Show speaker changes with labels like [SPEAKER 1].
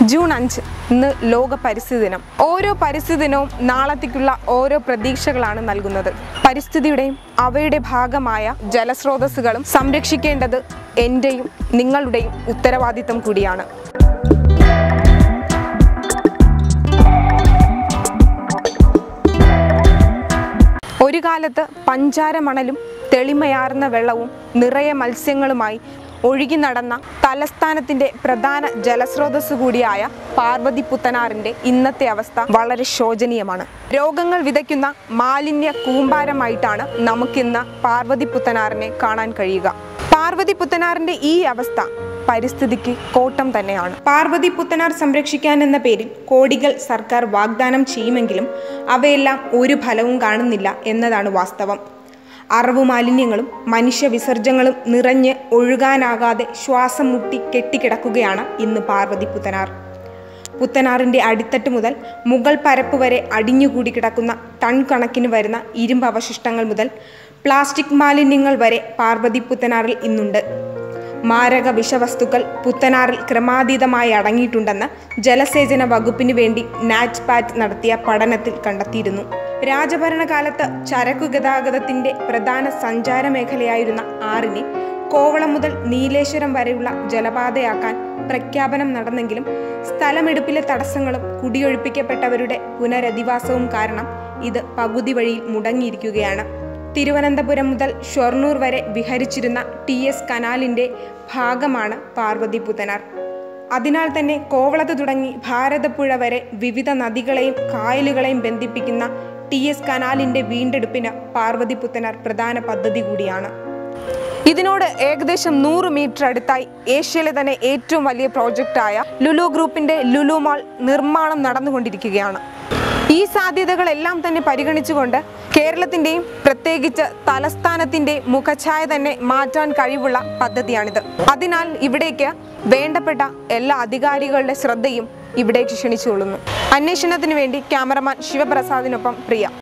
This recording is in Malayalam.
[SPEAKER 1] ജൂൺ അഞ്ച് ഇന്ന് ലോക പരിസ്ഥിതി ദിനം ഓരോ പരിസ്ഥിതി ദിനവും നാളത്തേക്കുള്ള ഓരോ പ്രതീക്ഷകളാണ് നൽകുന്നത് പരിസ്ഥിതിയുടെയും അവയുടെ ഭാഗമായ ജലസ്രോതസ്സുകളും സംരക്ഷിക്കേണ്ടത് എൻ്റെയും നിങ്ങളുടെയും ഉത്തരവാദിത്തം കൂടിയാണ് ഒരു കാലത്ത് പഞ്ചാര മണലും തെളിമയാർന്ന വെള്ളവും നിറയെ മത്സ്യങ്ങളുമായി ഒഴുകി നടന്ന തലസ്ഥാനത്തിന്റെ പ്രധാന ജലസ്രോതസ് കൂടിയായ പാർവതി പുത്തനാറിന്റെ ഇന്നത്തെ അവസ്ഥ വളരെ ശോചനീയമാണ് രോഗങ്ങൾ വിതയ്ക്കുന്ന മാലിന്യ കൂമ്പാരമായിട്ടാണ് നമുക്കിന്ന് പാർവതി പുത്തനാറിനെ കാണാൻ കഴിയുക പാർവതി പുത്തനാറിന്റെ ഈ അവസ്ഥ പരിസ്ഥിതിക്ക് കോട്ടം തന്നെയാണ് പാർവതി പുത്തനാർ സംരക്ഷിക്കാൻ എന്ന പേരിൽ കോടികൾ സർക്കാർ വാഗ്ദാനം ചെയ്യുമെങ്കിലും അവയെല്ലാം ഒരു ഫലവും കാണുന്നില്ല എന്നതാണ് വാസ്തവം അറവു മാലിന്യങ്ങളും മനുഷ്യ വിസർജ്യങ്ങളും നിറഞ്ഞ് ഒഴുകാനാകാതെ ശ്വാസം മുട്ടി കെട്ടിക്കിടക്കുകയാണ് ഇന്ന് പാർവതി പുത്തനാർ പുത്തനാറിന്റെ അടിത്തട്ട് മുതൽ മുകൾ പരപ്പ് വരെ അടിഞ്ഞുകൂടി കിടക്കുന്ന ടൺ കണക്കിന് വരുന്ന ഇരുമ്പ് അവശിഷ്ടങ്ങൾ മുതൽ പ്ലാസ്റ്റിക് മാലിന്യങ്ങൾ വരെ പാർവതി പുത്തനാറിൽ ഇന്നുണ്ട് മാരക വിഷവസ്തുക്കൾ പുത്തനാറിൽ ക്രമാതീതമായി അടങ്ങിയിട്ടുണ്ടെന്ന് ജലസേചന വകുപ്പിന് വേണ്ടി നാറ്റ് പാറ്റ് നടത്തിയ പഠനത്തിൽ കണ്ടെത്തിയിരുന്നു രാജഭരണകാലത്ത് ചരക്കു ഗതാഗതത്തിന്റെ പ്രധാന സഞ്ചാര മേഖലയായിരുന്ന ആറിനെ കോവളം മുതൽ നീലേശ്വരം വരെയുള്ള ജലപാതയാക്കാൻ പ്രഖ്യാപനം നടന്നെങ്കിലും സ്ഥലമെടുപ്പിലെ തടസ്സങ്ങളും കുടിയൊഴിപ്പിക്കപ്പെട്ടവരുടെ പുനരധിവാസവും കാരണം ഇത് പകുതി വഴിയിൽ മുടങ്ങിയിരിക്കുകയാണ് തിരുവനന്തപുരം മുതൽ ഷൊർണൂർ വരെ വിഹരിച്ചിരുന്ന ടി എസ് കനാലിന്റെ ഭാഗമാണ് പാർവതി പുത്തനാർ അതിനാൽ തന്നെ കോവളത്ത് തുടങ്ങി ഭാരതപ്പുഴ വരെ വിവിധ നദികളെയും കായലുകളെയും ബന്ധിപ്പിക്കുന്ന ടി എസ് കനാലിന്റെ വീണ്ടെടുപ്പിന് പാർവതി പുത്തനാർ പ്രധാന പദ്ധതി കൂടിയാണ് ഇതിനോട് ഏകദേശം നൂറ് മീറ്റർ അടുത്തായി ഏഷ്യയിലെ തന്നെ ഏറ്റവും വലിയ പ്രോജക്റ്റായ ലുലു ഗ്രൂപ്പിന്റെ ലുലു മാൾ നിർമ്മാണം നടന്നുകൊണ്ടിരിക്കുകയാണ് ഈ സാധ്യതകളെല്ലാം തന്നെ പരിഗണിച്ചുകൊണ്ട് കേരളത്തിന്റെയും പ്രത്യേകിച്ച് തലസ്ഥാനത്തിന്റെ മുഖഛായ തന്നെ മാറ്റാൻ കഴിവുള്ള പദ്ധതിയാണിത് അതിനാൽ ഇവിടേക്ക് വേണ്ടപ്പെട്ട എല്ലാ അധികാരികളുടെ ശ്രദ്ധയും ഇവിടേക്ക് ക്ഷണിച്ചുകൊള്ളുന്നു അന്വേഷണത്തിന് വേണ്ടി ക്യാമറമാൻ ശിവപ്രസാദിനൊപ്പം പ്രിയ